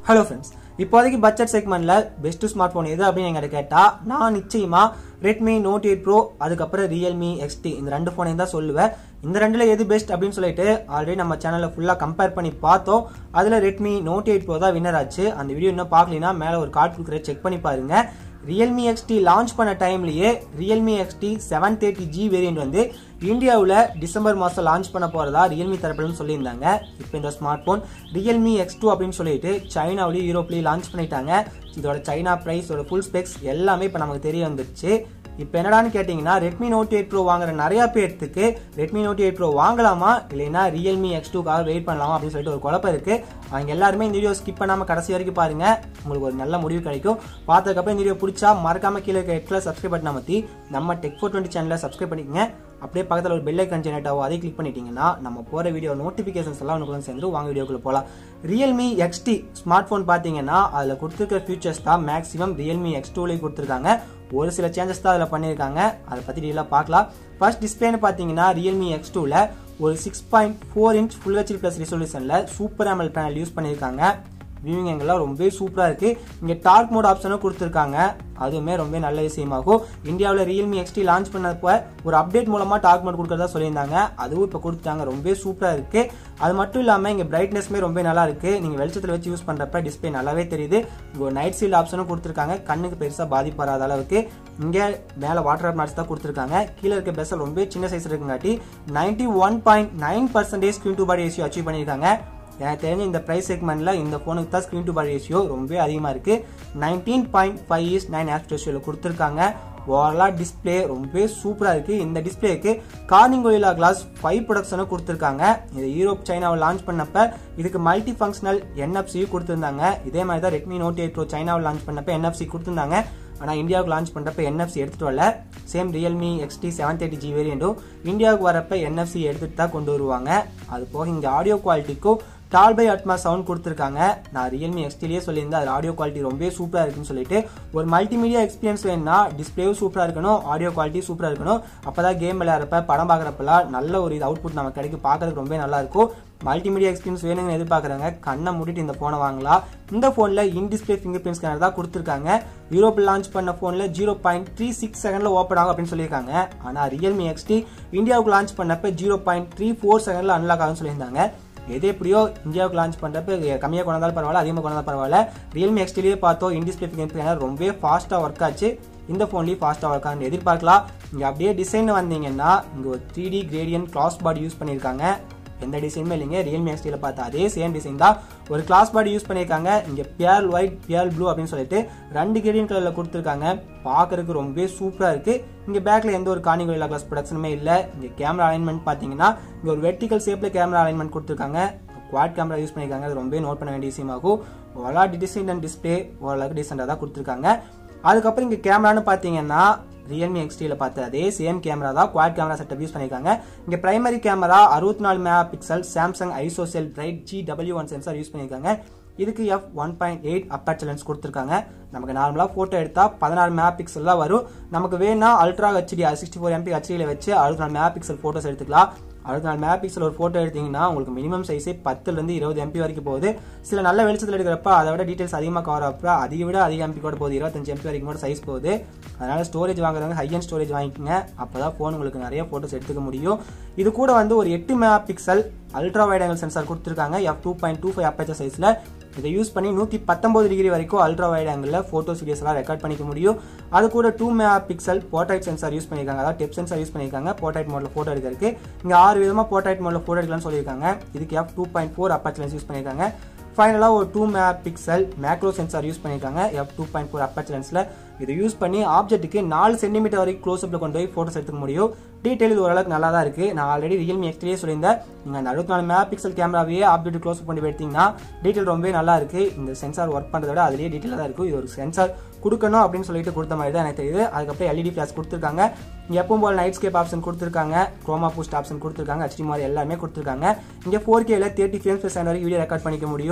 hello friends இப்போதைக்கு budget செக்மெண்ட்ல best smart phone எது அப்படின்னு எங்கிட்ட கேட்டா நான் நிச்சயமா ரெட்மி நோட் எயிட் ப்ரோ அதுக்கப்புறம் ரியல்மி எக்ஸ்டி இந்த ரெண்டு ஃபோனையும் தான் சொல்லுவேன் இந்த ரெண்டுல எது பெஸ்ட் அப்படின்னு சொல்லிட்டு ஆல்ரெடி நம்ம சேனல்ல ஃபுல்லா கம்பேர் பண்ணி பார்த்தோம் அதுல ரெட்மி நோட் எயிட் ப்ரோ தான் வின்னர் ஆச்சு அந்த வீடியோ இன்னும் பார்க்கலனா மேல ஒரு கார்டு கொடுக்குற செக் பண்ணி பாருங்க ரியல்மி எக்ஸ்டி லான்ச் பண்ண டைம்லயே Realme XT seven thirty G variant வந்து இந்தியாவில் டிசம்பர் மாதம் லான்ச் பண்ண போறதா ரியல்மி தரப்புலன்னு சொல்லியிருந்தாங்க இப்போ இந்த smart phone Realme X two அப்படின்னு சொல்லிட்டு சைனாவிலையும் யூரோப்லையும் லான்ச் பண்ணிட்டாங்க இதோட சைனா ப்ரைஸ் இதோட ஃபுல் ஸ்பெக்ஸ் எல்லாமே இப்போ நமக்கு தெரிய வந்துருச்சு இப்போ என்னடான்னு கேட்டிங்கன்னா ரெட்மி நோட் எயிட் ப்ரோ வாங்குற நிறைய பேர்த்துக்கு ரெட்மி நோட் எயிட் ப்ரோ வாங்கலாமா இல்லைன்னா ரியல்மி எக்ஸ் டூக்காக வெயிட் பண்ணலாமா அப்படின்னு சொல்லிட்டு ஒரு குழப்பம் இருக்கு அவங்க எல்லாருமே இந்த வீடியோ ஸ்கிப் பண்ணாமல் கடைசி வரைக்கும் பாருங்க உங்களுக்கு ஒரு நல்ல முடிவு கிடைக்கும் பார்த்ததுக்கப்புறம் இந்த வீடியோ பிடிச்சா மறக்காம கீழே இருக்க எட்ல சப்ஸ்கிரைப் பண்ண அமர்த்தி நம்ம டெக் ஃபோர் டுவெண்ட்டி சேனலை சப்ஸ்கிரைப் பண்ணிக்கங்க அப்படியே பக்கத்தில் ஒரு பெல் ஐக்கன் ஜெனரேட் ஆகும் அதை கிளிக் பண்ணிட்டீங்கன்னா நம்ம போகிற வீடியோ நோட்டிஃபிகேஷன்ஸ் எல்லாம் உனக்கு வந்து சேர்ந்து வாங்க வீடியோக்குள்ள போகலாம் ரியல்மி எக்ஸ்டி ஸ்மார்ட் ஃபோன் பார்த்தீங்கன்னா அதில் கொடுத்துருக்க ஃபீச்சர்ஸ் தான் மேக்ஸிமம் ரியல்மி எக்ஸ் டூலேயும் கொடுத்துருக்காங்க ஒரு சில சேஞ்சஸ் தான் அதில் பண்ணியிருக்காங்க அதை பற்றி டீலாக பார்க்கலாம் ஃபர்ஸ்ட் டிஸ்பிளேன்னு பார்த்தீங்கன்னா ரியல்மி எக்ஸ் டூவில் ஒரு six point four inch full HD plus ரிசொல்யூஷனில் சூப்பர் AMOLED பேனல் யூஸ் பண்ணியிருக்காங்க வியூவிங் எங்கெல்லாம் ரொம்பவே சூப்பராக இருக்கு இங்கே டார்க் மோட் ஆப்ஷனும் கொடுத்துருக்காங்க அதுவுமே ரொம்ப நல்ல விஷயமாகும் இந்தியாவில் ரியல்மி எக்ஸ்டி லான்ச் பண்ணப்போ ஒரு அப்டேட் மூலமாக டார்க் மோட் கொடுக்கறதா சொல்லியிருந்தாங்க அதுவும் இப்போ கொடுத்துட்டாங்க ரொம்பவே சூப்பராக இருக்கு அது மட்டும் இல்லாமல் இங்கே பிரைட்னஸ்மே ரொம்ப நல்லா இருக்கு நீங்கள் வெளிச்சத்தில் வச்சு யூஸ் பண்ணுறப்ப டிஸ்பிளே நல்லாவே தெரியுது இங்கே ஒரு நைட் சீல்ட் ஆப்ஷனும் கொடுத்துருக்காங்க கண்ணுக்கு பெருசாக பாதிப்பு வராத அளவுக்கு இங்கே மேலே வாட்டர் மேட்ச் தான் கொடுத்துருக்காங்க கீழே இருக்க பெசல் ரொம்ப சின்ன சைஸ் இருக்குங்காட்டி ninety one point nine percentage screen to body ratio achieve பண்ணியிருக்காங்க எனக்கு தெரிஞ்ச இந்த ப்ரைஸ் செக்மெண்ட்ல இந்த ஃபோனுக்கு தான் ஸ்க்ரீன் டு பாடி ரேஷியோ ரொம்ப அதிகமாக இருக்கு nineteen point five is nine ஆப்ஸ் ரேஷியோவில் கொடுத்துருக்காங்க ஓவரலாக டிஸ்பிளே ரொம்பவே சூப்பராக இருக்கு இந்த டிஸ்பிளேக்கு கார்னிங் ஒயிலா கிளாஸ் ஃபைவ் ப்ரொடக்ஷனும் கொடுத்துருக்காங்க இது யூரோப் சைனாவை லான்ச் பண்ணப்ப இதுக்கு மல்டி ஃபங்க்ஷனல் என்எஃப்சியும் கொடுத்துருந்தாங்க இதே மாதிரி தான் ரெட்மி நோட் எயிட் ப்ரோ சைனாவில் லான்ச் பண்ணப்ப என்எஃப்சி கொடுத்துருந்தாங்க ஆனால் இந்தியாவுக்கு லான்ச் பண்ணுறப்ப என்எஃப்சி எடுத்துட்டு வரல same Realme XT seven thirty G வேரியண்டும் இந்தியாவுக்கு வரப்ப என்எஃப்சி எடுத்துட்டு தான் கொண்டு வருவாங்க அது போக இங்கே ஆடியோ குவாலிட்டிக்கும் டால் பை அட்மா சவுண்ட் கொடுத்துருக்காங்க நான் ரியல்மி எக்ஸ்டிலேயே சொல்லியிருந்தேன் அது ஆடியோ குவாலிட்டி ரொம்பவே சூப்பராக இருக்குன்னு சொல்லிட்டு ஒரு மல்டிமீடியா எக்ஸ்பீரியன்ஸ் வேணும்னா டிஸ்பிளேவும் சூப்பராக இருக்கணும் ஆடியோ குவாலிட்டி சூப்பராக இருக்கணும் அப்போ தான் கேம் விளையாடுறப்ப படம் பார்க்குறப்பெல்லாம் நல்ல ஒரு இது அவுட்புட் நமக்கு கிடைக்கும் பார்க்கறதுக்கு ரொம்ப நல்லா இருக்கும் மல்டிமீடியா எக்ஸ்பீரியன்ஸ் வேணுங்கன்னு எதிர்பார்க்குறாங்க கண்ணை மூடிட்டு இந்த ஃபோனை வாங்கலாம் இந்த ஃபோனில் in display finger print scanner தான் கொடுத்துருக்காங்க யூரோப்பில் லான்ச் பண்ண ஃபோனில் ஜீரோ பாயிண்ட் த்ரீ சிக்ஸ் செகண்டில் ஓப்பன் ஆகும் அப்படின்னு சொல்லியிருக்காங்க ஆனால் ரியல்மி எக்ஸ்டி இந்தியாவுக்கு லான்ச் பண்ணப்ப ஜீரோ பாயிண்ட் த்ரீ ஃபோர் செகண்டில் அன்லாக் ஆகும்னு சொல்லியிருந்தாங்க எது எப்படியோ இந்தியாவுக்கு லான்ச் பண்ணுறப்ப கம்மியாக கொண்டாலும் பரவாயில்ல அதிகமாக கொண்டாலும் பரவாயில்ல ரியல்மி எக்ஸ்டிலேயே பார்த்தோம் இன் டிஸ்பிளே ஃபிங்கர் பிரிண்ட் ரொம்பவே ஃபாஸ்ட்டாக ஒர்க் ஆச்சு இந்த ஃபோன்லேயும் ஃபாஸ்ட்டாக ஒர்க் ஆகுன்னு எதிர்பார்க்கலாம் இங்கே அப்படியே டிசைன் வந்தீங்கன்னா இங்கே ஒரு three D gradient glass body use பண்ணியிருக்காங்க எந்த டிசைனுமே இல்லைங்க ரியல்மி எக்ஸ்டியில் பார்த்த அதே சேம் டிசைன் தான் ஒரு கிளாஸ் பாடி யூஸ் பண்ணியிருக்காங்க இங்கே பியர் ஒயிட் பியர் ப்ளூ அப்படின்னு சொல்லிட்டு ரெண்டு கிரீன் கலரில் கொடுத்துருக்காங்க பார்க்கறதுக்கு ரொம்பவே சூப்பராக இருக்குது இங்கே பேக்கில் எந்த ஒரு கார்னிகோலா கிளாஸ் ப்ரொடக்ஷனுமே இல்லை இங்கே கேமரா அலைன்மெண்ட் பார்த்தீங்கன்னா இங்கே ஒரு வெர்டிக்கல் ஷேப்பில் கேமரா அலைன்மெண்ட் கொடுத்துருக்காங்க குவாட் கேமரா யூஸ் பண்ணியிருக்காங்க அது ரொம்பவே நோட் பண்ண வேண்டிய விஷயமாகும் ஓலா டிசைன் அண்ட் டிஸ்பிளே ஓரளவுக்கு டீசெண்டாக தான் கொடுத்துருக்காங்க அதுக்கப்புறம் இங்கே கேமரான்னு பார்த்தீங்கன்னா ரியல்மி எக்ஸ்டியில் பார்த்த அதே சேம் கேமரா தான் குவாட் கேமரா செட்டப் யூஸ் பண்ணியிருக்காங்க இங்கே பிரைமரி கேமரா அறுபத்தி நாலு mega pixel Samsung ISOCELL bright G W one sensor use பண்ணியிருக்காங்க இதுக்கு F one point eight aperture lens கொடுத்துருக்காங்க நமக்கு நார்மலாக ஃபோட்டோ எடுத்தால் பதினாறு மெகா பிக்சல் தான் வரும் நமக்கு வேணா ultra HD sixty four MP ஹெச்டியில் வச்சு அறுபத்தி நாலு மெகா பிக்சல் ஃபோட்டோஸ் எடுத்துக்கலாம் அறுபத்தி நாலு மெகா பிக்சல் ஒரு ஃபோட்டோ எடுத்தீங்கன்னா உங்களுக்கு மினிமம் சைஸே பத்துலேருந்து இருபது எம்பி வரைக்கும் போகுது சில நல்ல வெளிச்சத்தில் எடுக்கிறப்ப அதை விட டீட்டெயில்ஸ் அதிகமாக கவர் ஆகிறப்ப அதிக விட அதிக எம்பி கூட போகுது இருபத்தஞ்சு எம்பி வரைக்கும் கூட சைஸ் போகுது அதனால ஸ்டோரேஜ் வாங்குறவங்க ஹை அண்ட் ஸ்டோரேஜ் வாங்கிக்கோங்க அப்போ தான் ஃபோன் உங்களுக்கு நிறைய ஃபோட்டோஸ் எடுத்துக்க முடியும் இது கூட வந்து ஒரு எட்டு mega pixel ultra wide angle sensor கொடுத்துருக்காங்க F two point two five aperture சைஸில் இதை யூஸ் பண்ணி நூற்றி பத்தொம்பது டிகிரி வரைக்கும் அல்ட்ரா வைட் ஆங்கிளில் ஃபோட்டோஸ் வீடியோஸ் எல்லாம் ரெக்கார்ட் பண்ணிக்க முடியும் அது கூட two mega pixel portrait sensor use பண்ணியிருக்காங்க அதாவது டெப் சென்சார் யூஸ் பண்ணியிருக்காங்க போர்ட்ரைட் மோடில் ஃபோட்டோ எடுக்கிறதுக்கு இங்கே ஆறு விதமாக போர்ட்ரைட் மோடில் ஃபோட்டோ எடுக்கலாம்னு சொல்லியிருக்காங்க இதுக்கு F two point four aperture lens use பண்ணியிருக்காங்க ஃபைனலாக ஒரு two mega pixel macro sensor use பண்ணியிருக்காங்க F two point four aperture லென்ஸில் இதை யூஸ் பண்ணி ஆப்ஜெக்ட்டுக்கு நாலு சென்டிமீட்டர் வரைக்கும் க்ளோஸ்அப்பில் கொண்டு போய் ஃபோட்டோஸ் எடுத்துக்க முடியும் டீட்டெயில் இது ஓரளவுக்கு நல்லா தான் இருக்குது நான் ஆல்ரெடி ரியல்மி எக்ஸ்ட்ரியே சொல்லியிருந்தேன் நீங்கள் அந்த அறுபத்தி நாலு மெகா பிக்சல் கேமராவே ஆப்ஜெக்ட் க்ளோஸ் பண்ணி எடுத்தீங்கன்னா டீட்டெயில் ரொம்பவே நல்லா இருக்குது இந்த சென்சார் ஒர்க் பண்ணுறத விட அதுலேயே டீட்டெயிலாக தான் இருக்கும் இது ஒரு சென்சார் கொடுக்கணும் அப்படின்னு சொல்லிட்டு கொடுத்த மாதிரி தான் எனக்கு தெரியுது அதுக்கப்புறம் எல்இடி ஃபிளாஷ் கொடுத்துருக்காங்க இங்கே எப்பவும் போல் நைட் ஸ்கேப் ஆப்ஷன் கொடுத்துருக்காங்க குரோமா பூஸ்ட் ஆப்ஷன் கொடுத்துருக்காங்க ஹெச்டி மாதிரி எல்லாமே கொடுத்துருக்காங்க இங்கே ஃபோர் கேல தேர்ட்டி ஃப்ரேம்ஸ் per second வரைக்கும் வீடியோ ரெக்கார்ட் பண்ணிக்க முடியும்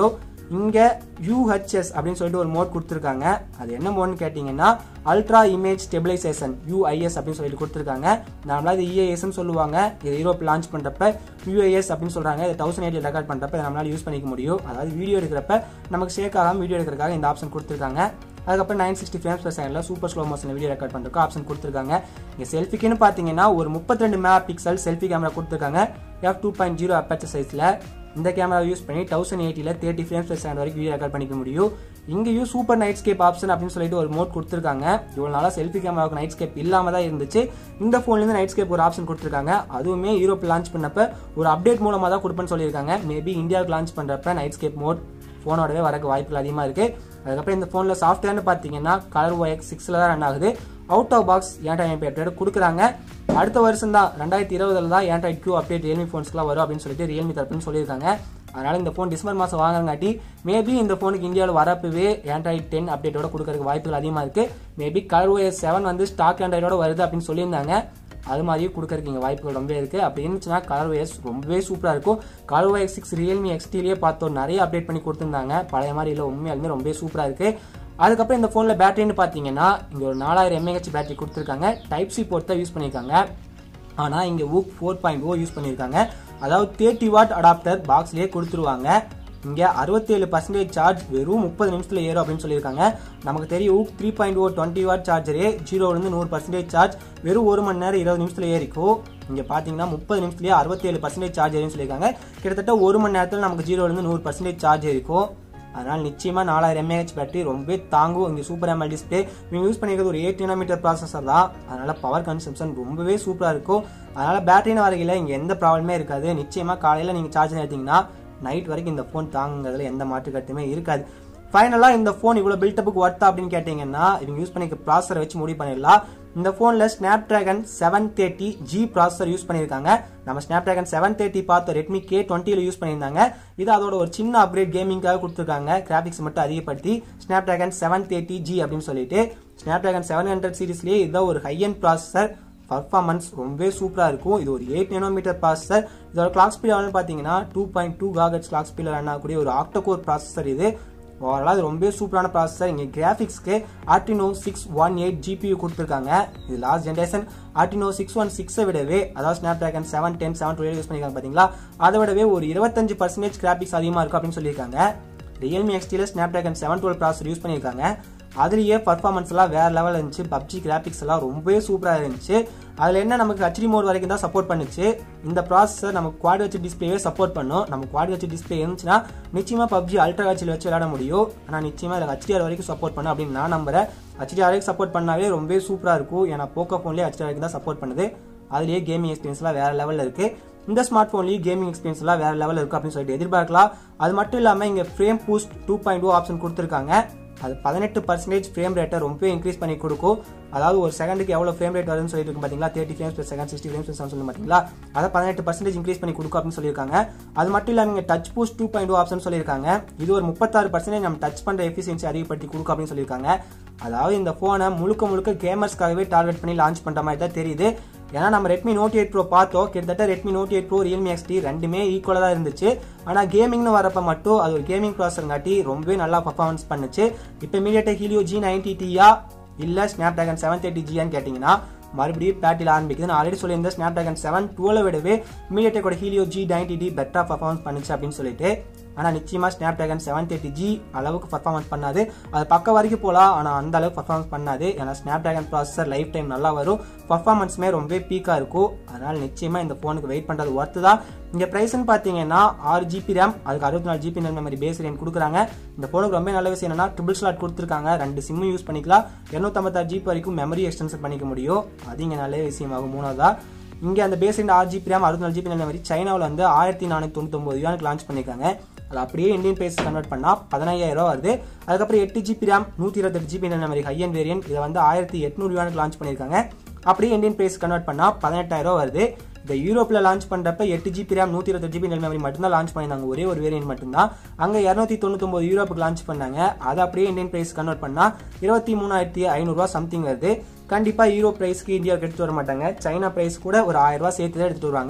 இங்கே யூஹெச்எஸ் அப்படின்னு சொல்லிட்டு ஒரு மோட் கொடுத்துருக்காங்க அது என்ன மோட்னு கேட்டிங்கன்னா அல்ட்ரா இமேஜ் ஸ்டெபிலைசேஷன் யூஐஎஸ் அப்படின்னு சொல்லிட்டு கொடுத்துருக்காங்க நம்மளால இது இஏஎஸ்ன்னு சொல்லுவாங்க இது யூரோப் லான்ச் பண்ணுறப்ப யூஐஎஸ் அப்படின்னு சொல்கிறாங்க இது தௌசண்ட் எயிட்டி ரெக்கார்ட் பண்ணுறப்ப இதை நம்மளால யூஸ் பண்ணிக்க முடியும் அதாவது வீடியோ எடுக்கிறப்ப நமக்கு ஷேக் ஆகாமல் வீடியோ எடுக்கிறதுக்காக இந்த ஆப்ஷன் கொடுத்துருக்காங்க அதுக்கப்புறம் நைன் சிக்ஸ்டி ஃப்ரேம்ஸ் per செகண்டில் super slow motion video record பண்ணுறதுக்கு ஆப்ஷன் கொடுத்துருக்காங்க இங்கே செல்ஃபிக்குன்னு பார்த்தீங்கன்னா ஒரு 32 மெகா பிக்சல் செல்ஃபி கேமரா கொடுத்துருக்காங்க F two point zero aperture சைஸில் இந்த கேமரா யூஸ் பண்ணி தௌசண்ட் எயிட்டியில் தேர்ட்டி ஃப்ரேம்ஸ் per செகண்ட் வரைக்கும் வீடியோ ரெக்கார்ட் பண்ணிக்க முடியும் இங்கேயும் சூப்பர் நைட் ஸ்கேப் ஆப்ஷன் அப்படின்னு சொல்லிட்டு ஒரு மோட் கொடுத்துருக்காங்க இவ்வளோ நாளாக செல்ஃபி கேமராவுக்கு நைட் ஸ்கேப் இல்லாமல் தான் இருந்துச்சு இந்த ஃபோன்லேருந்து நைட் ஸ்கேப் ஒரு ஆப்ஷன் கொடுத்துருக்காங்க அதுவுமே யூரோப் லான்ச் பண்ணப்ப ஒரு அப்டேட் மூலமாக தான் கொடுப்பேன்னு சொல்லியிருக்காங்க மேபி இந்தியாவுக்கு லான்ச் பண்ணுறப்ப நைட் ஸ்கேப் மோட் ஃபோனோடவே வரக்கு வாய்ப்புகள் அதிகமாக இருக்குது அதுக்கப்புறம் இந்த ஃபோனில் சாஃப்ட்வேர்னு பார்த்தீங்கன்னா கலர் ஒயக் சிக்ஸில் தான் ரன் ஆகுது out of box Android update கொடுக்குறாங்க அடுத்த வருஷம் தான் ரெண்டாயிரத்தி இருபதுல தான் ஆண்ட்ராய்ட் கியூ அப்டேட் ரியல்மி ஃபோன்ஸ்க்குலாம் வரும் அப்படின்னு சொல்லிட்டு ரியல்மி தரப்புன்னு சொல்லியிருக்காங்க அதனால இந்த ஃபோன் டிசம்பர் மாதம் வாங்குறங்காட்டி மேபி இந்த ஃபோனுக்கு இந்தியாவில் வரப்பவே ஆண்ட்ராய்ட் டென் அப்டேட்டோட கொடுக்கறதுக்கு வாய்ப்புகள் அதிகமாக இருக்குது மேபி கலர் ஒயர் செவன் வந்து ஸ்டாக் ஆண்ட்ராய்டோட வருது அப்படின்னு சொல்லியிருந்தாங்க அது மாதிரியே கொடுக்கறதுக்கு இங்கே வாய்ப்புகள் ரொம்பவே இருக்குது அப்படி இருந்துச்சுன்னா கலர் ஒயர்ஸ் ரொம்பவே சூப்பராக இருக்கும் கலர் ஒயர் சிக்ஸ் ரியல்மி எக்ஸ்டிலேயே பார்த்தோம் நிறைய அப்டேட் பண்ணி கொடுத்துருந்தாங்க பழைய மாதிரி இல்லை உண்மையாலுமே ரொம்பவே சூப்பராக இருக்குது அதுக்கப்புறம் இந்த ஃபோனில் பேட்டரின்னு பார்த்தீங்கன்னா இங்கே ஒரு நாலாயிரம் எம்ஏஹெச் பேட்டரி கொடுத்துருக்காங்க டைப் சி போர்ட் தான் யூஸ் பண்ணியிருக்காங்க ஆனால் இங்கே VOOC four point O use பண்ணியிருக்காங்க அதாவது தேர்ட்டி வாட் அடாப்டர் பாக்ஸ்லேயே கொடுத்துருவாங்க இங்கே அறுபத்தேழு பர்சன்டேஜ் சார்ஜ் வெறும் முப்பது நிமிஷத்தில் ஏறும் அப்படின்னு சொல்லியிருக்காங்க நமக்கு தெரியும் VOOC three point O twenty watt சார்ஜரே ஜீரோலேருந்து நூறு பர்சன்டேஜ் சார்ஜ் வெறும் ஒரு மணி நேரம் இருபது நிமிஷத்தில் ஏறிக்கும் இங்கே பார்த்தீங்கன்னா முப்பது நிமிஷத்துலேயே அறுபத்தேழு பர்சன்டேஜ் சார்ஜ் ஏறின்னு சொல்லியிருக்காங்க கிட்டத்தட்ட ஒரு மணி நேரத்தில் நமக்கு ஜீரோலேருந்து நூறு பர்சன்டேஜ் சார்ஜ் ஏறிக்கும் அதனால் நிச்சயமாக நாலாயிரம் எம்ஏஹெச் பேட்டரி ரொம்பவே தாங்கும் இங்கே சூப்பர் எம்எல் டிஸ்பிளே இவங்க யூஸ் பண்ணிக்கிறது ஒரு எயிட் மீட்டர் ப்ராசஸர் தான் அதனால் பவர் கன்சம்ஷன் ரொம்பவே சூப்பராக இருக்கும் அதனால் பேட்டரின்னு வரையில் இங்கே எந்த ப்ராப்ளமே இருக்காது நிச்சயமாக காலையில் நீங்கள் சார்ஜ் எடுத்தீங்கன்னா நைட் வரைக்கும் இந்த ஃபோன் தாங்குங்கிறதுல எந்த மாற்று கருத்துமே இருக்காது ஃபைனலாக இந்த ஃபோன் இவ்வளோ பில்டப்புக்கு ஒர்த்தா அப்படின்னு கேட்டிங்கன்னா இவங்க யூஸ் பண்ணிக்க ப்ராசரை வச்சு முடிவு பண்ணிடலாம் இந்த ஃபோனில் Snapdragon seven thirty G processor use பண்ணியிருக்காங்க நம்ம ஸ்னாப் ட்ராகன் செவன் தேர்ட்டி பார்த்த ரெட்மி கே டுவெண்ட்டியில் யூஸ் பண்ணியிருந்தாங்க இது அதோட ஒரு சின்ன அப்கிரேட் கேமிங்காக கொடுத்துருக்காங்க கிராஃபிக்ஸ் மட்டும் அதிகப்படுத்தி Snapdragon seven thirty G அப்படின்னு சொல்லிட்டு ஸ்னாப் ட்ராகன் செவன் ஹண்ட்ரட் சீரிஸ்லேயே இதுதான் ஒரு ஹை அண்ட் ப்ராசஸர் பர்ஃபார்மன்ஸ் ரொம்பவே சூப்பராக இருக்கும் இது ஒரு எயிட் நேனோமீட்டர் ப்ராசஸர் இதோட கிளாக் ஸ்பீட் எவ்வளோன்னு பார்த்தீங்கன்னா two point two gigahertz clock ஸ்பீடில் ரன் ஆகக்கூடிய ஒரு ஆக்டோகோர் ப்ராசஸர் இது ஓவரால் இது ரொம்பவே சூப்பரான ப்ராசஸர் இங்கே கிராஃபிக்ஸ்க்கு ஆர்டினோ சிக்ஸ் ஒன் எயிட் ஜிபியூ கொடுத்துருக்காங்க இது லாஸ்ட் ஜென்ரேஷன் ஆர்டினோ சிக்ஸ் ஒன் சிக்ஸை விடவே அதாவது Snapdragon seven ten seven twelve use பண்ணியிருக்காங்க பார்த்தீங்களா அதை விடவே ஒரு இருபத்தஞ்சு பர்சன்டேஜ் கிராஃபிக்ஸ் அதிகமாக இருக்கும் அப்படின்னு சொல்லியிருக்காங்க ரியல்மி எக்ஸ்டியில் Snapdragon seven twelve processor use பண்ணியிருக்காங்க அதுலேயே பர்ஃபார்மன்ஸ் எல்லாம் வேற லெவல் இருந்துச்சு பப்ஜி கிராஃபிக்ஸ் எல்லாம் ரொம்பவே சூப்பராக இருந்துச்சு அதில் என்ன நமக்கு ஹச்டி மோட் வரைக்கும் தான் சப்போர்ட் பண்ணுச்சு இந்த ப்ராசஸர் நமக்கு குவாட் வச்சு டிஸ்பிளேவே சப்போர்ட் பண்ணும் நம்ம குவாட் வச்சு டிஸ்பிளே இருந்துச்சுன்னா நிச்சயமாக பப்ஜி அல்ட்ரா ஹெச்சில் வச்சு விளையாட முடியும் ஆனால் நிச்சயமாக இதில் ஹச்டிஆர் வரைக்கும் சப்போர்ட் பண்ணும் அப்படின்னு நான் நம்புறேன் ஹச்டிஆர் வரைக்கும் சப்போர்ட் பண்ணாவே ரொம்பவே சூப்பராக இருக்கும் ஏன்னா போக்கோ ஃபோன்லேயே ஹச்டிஆர் வரைக்கும் தான் சப்போர்ட் பண்ணுது அதுலேயே கேமிங் எக்ஸ்பீரியன்ஸ்லாம் வேற லெவலில் இருக்கு இந்த ஸ்மார்ட் ஃபோன்லேயும் கேமிங் எக்ஸ்பீரியன்ஸ் எல்லாம் வேற லெவலில் இருக்கும் அப்படின்னு சொல்லிட்டு எதிர்பார்க்கலாம் அது மட்டும் இல்லாமல் இங்கே frame boost two point O option கொடுத்துருக்காங்க அது பதினெட்டு பர்சன்டேஜ் ஃப்ரேம் ரேட்டை ரொம்ப இன்க்ரீஸ் பண்ணி கொடுக்கும் அதாவது ஒரு செகண்டுக்கு எவ்வளோ ஃப்ரேம் ரேட் வருதுன்னு சொல்லிட்டு இருக்கு பார்த்தீங்களா thirty frames per second sixty frames per second சொல்லி பார்த்தீங்களா அதை பதினெட்டு பர்சன்டேஜ் இன்க்ரீஸ் பண்ணி கொடுக்கும் அப்படின்னு சொல்லியிருக்காங்க அது மட்டும் இல்லாமல் இங்கே touch boost two point option சொல்லியிருக்காங்க இது ஒரு முப்பத்தாறு பர்சன்டேஜ் நம்ம டச் பண்ணுற எஃபிஷியன்சி அதிகப்படுத்தி கொடுக்கும் அப்படின்னு சொல்லியிருக்காங்க அதாவது இந்த ஃபோனை முழுக்க முழுக்க கேமர்ஸ்க்காகவே டார்கெட் பண்ணி லான்ச் பண்ணுற மாதிரி தான் தெரியுது ஏன்னா நம்ம ரெட்மி நோட் எயிட் ப்ரோ பார்த்தோம் கிட்டத்தட்ட Redmi Note eight Pro Realme XT ரெண்டுமே ஈக்குவலாக தான் இருந்துச்சு ஆனால் கேமிங்னு வரப்ப மட்டும் அது ஒரு கேமிங் ப்ராசர்ங்காட்டி ரொம்பவே நல்லா பர்ஃபார்மன்ஸ் பண்ணுச்சு இப்போ மீடியாட்டெக் ஹீலியோ ஜி நைன்டி டியா இல்லை ஸ்னாப் ட்ராகன் செவன் தேர்ட்டி ஜியான்னு கேட்டிங்கன்னா மறுபடியும் பேட்டில் ஆரம்பிக்குது நான் ஆல்ரெடி சொல்லியிருந்தேன் ஸ்னாப் ட்ராகன் செவன் டுவெல் விடவே மீடியாடெக்கோட ஹீலியோ ஜி நைன்டி டி பெட்டராக பர்ஃபார்மன்ஸ் பண்ணுச்சு அப்படின்னு சொல்லிட்டு ஆனால் நிச்சயமாக Snapdragon seven thirty G அளவுக்கு பர்ஃபார்மன்ஸ் பண்ணாது அது பக்கம் வரைக்கும் போகலாம் ஆனால் அந்த அளவுக்கு பர்ஃபார்மன்ஸ் பண்ணாது ஏன்னா Snapdragon processor life time நல்லா வரும் பர்ஃபார்மன்ஸுமே ரொம்ப பீக்காக இருக்கும் அதனால் நிச்சயமாக இந்த ஃபோனுக்கு வெயிட் பண்ணுறது ஒர்த்து தான் இங்கே ப்ரைஸ்னு பார்த்தீங்கன்னா ஆறு ஜிபி ரேம் அதுக்கு அறுபத்தி நாலு ஜிபி மெமரி பேஸ் ரேம் கொடுக்குறாங்க இந்த ஃபோனுக்கு ரொம்ப நல்ல விஷயம் என்னன்னா ட்ரிபிள் ஸ்லாட் கொடுத்துருக்காங்க ரெண்டு சிம்மும் யூஸ் பண்ணிக்கலாம் இரநூத்தம்பத்தாறு ஜிபி வரைக்கும் மெமரி எக்ஸ்டென்ஷன் பண்ணிக்க முடியும் அது இங்கே நல்ல விஷயமாகும் மூணாவதா இங்கே அந்த பேஸ் ரெண்டு ஆறு ஜிபி ரேம் அறுபத்தி நாலு ஜிபி மெமரி சைனாவில் வந்து ஆயிரத்தி நானூற்றி தொண்ணூத்தொம்பது யூனுக்கு லான்ச் பண்ணியிருக்காங்க அது அப்படியே இந்தியன் பேஸ் கன்வெர்ட் பண்ணால் பதினாயிரம் ரூபா வருது அதுக்கப்புறம் எட்டு ஜிபி ரேம் நூற்றி இருபத்தெட்டு GB memory high end variant இதை வந்து ஆயிரத்தி எட்நூறு யூனுக்கு லான்ச் பண்ணியிருக்காங்க அப்படியே இந்தியன் பேஸ் கன்வெர்ட் பண்ணால் பதினெட்டாயிரம் ரூபா வருது இந்த யூரோப்பில் லான்ச் பண்ணுறப்ப எட்டு ஜிபி ரேம் நூற்றி இருபத்தி ஜிபி மெமரி மட்டும்தான் லான்ச் பண்ணியிருந்தாங்க ஒரே ஒரு வேரியன்ட் மட்டும்தான் அங்கே இரநூத்தி தொண்ணூத்தொம்பது யூரோப்புக்கு லான்ச் பண்ணாங்க அதை அப்படியே இந்தியன் பிரைஸ் கன்வெர்ட் பண்ணால் இருபத்தி மூணாயிரத்தி ஐநூறுரூவா சம்திங் வருது கண்டிப்பாக யூரோ ப்ரைஸ்க்கு இந்தியாவுக்கு எடுத்துட்டு வர மாட்டாங்க சைனா ப்ரைஸ் கூட ஒரு ஆயிரம் ரூபா சேர்த்து தான் எடுத்துட்டு வருவாங்க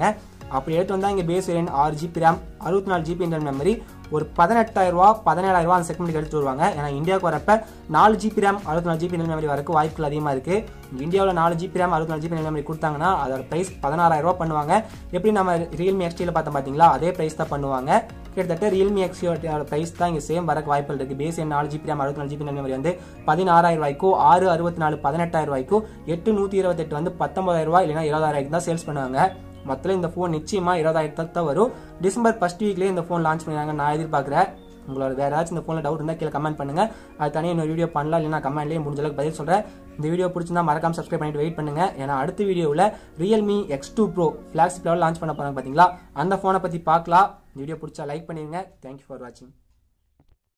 அப்படி எடுத்து வந்தால் இங்கே பேஸ் வேரியன்ட் ஆறு ஜிபி ரேம் அறுபத்தி நாலு ஜிபி இன்டர்னல் மெமரி ஒரு பதினெட்டாயிரம் ரூபா பதினேழாயிரம் ரூபா அந்த செக்மெண்ட்டுக்கு எடுத்து வருவாங்க ஏன்னா இந்தியாவுக்கு வரப்ப நாலு ஜிபி ரேம் அறுபத்தி நாலு ஜிபி மெமரி வரக்கு வாய்ப்புகள் அதிகமாக இருக்கு இந்தியாவில் நாலு ஜிபி ரேம் அறுபத்தி நாலு ஜிபி மெமரி கொடுத்தாங்கன்னா அதோட பிரைஸ் பதினாறாயிரம் ரூபா பண்ணுவாங்க எப்படி நம்ம ரியல்மி எக்ஸ்டியில் பார்த்தோம் பார்த்தீங்களா அதே பிரைஸ் தான் பண்ணுவாங்க கிட்டத்தட்ட ரியல்மி எக்ஸியோட பிரைஸ் தான் இங்கே சேம் வரக்கு வாய்ப்புகள் இருக்கு பேஸ் நாலு ஜிபி ரேம் அறுபத்தி நாலு ஜிபி மெமரி வந்து பதினாறாயிரம் ரூபாய்க்கும் ஆறு அறுபத்தி நாலு பதினெட்டாயிரம் ரூபாய்க்கும் எட்டு நூற்றி இருபத்தெட்டு வந்து பத்தொன்பதாயிரம் ரூபாய் இல்லைன்னா இருபதாயிரம் தான் சேல்ஸ் பண்ணுவாங்க மொத்தம் இந்த ஃபோன் நிச்சயமா இருபதாயிரத்துக்கு தான் வரும் டிசம்பர் ஃபர்ஸ்ட் வீக்லேயே இந்த ஃபோன் லான்ச் பண்ணுவாங்க நான் எதிர்பார்க்குறேன் உங்களோட வேற ஏதாச்சும் இந்த ஃபோனில் டவுட் இருந்தால் கீழே கமெண்ட் பண்ணுங்க அது தனியாக இன்னொரு வீடியோ பண்ணலாம் இல்லைனா கமெண்ட்லேயே முடிஞ்ச அளவுக்கு பதில் சொல்கிறேன் இந்த வீடியோ பிடிச்சிருந்தா மறக்காம சப்ஸ்கிரைப் பண்ணிட்டு வெயிட் பண்ணுங்க ஏன்னா அடுத்த வீடியோவில் Realme X two Pro flagship level launch பண்ண போறாங்க பார்த்தீங்களா அந்த ஃபோனை பற்றி பார்க்கலாம் இந்த வீடியோ பிடிச்சா லைக் பண்ணிடுங்க தேங்க்யூ ஃபார் வாட்சிங்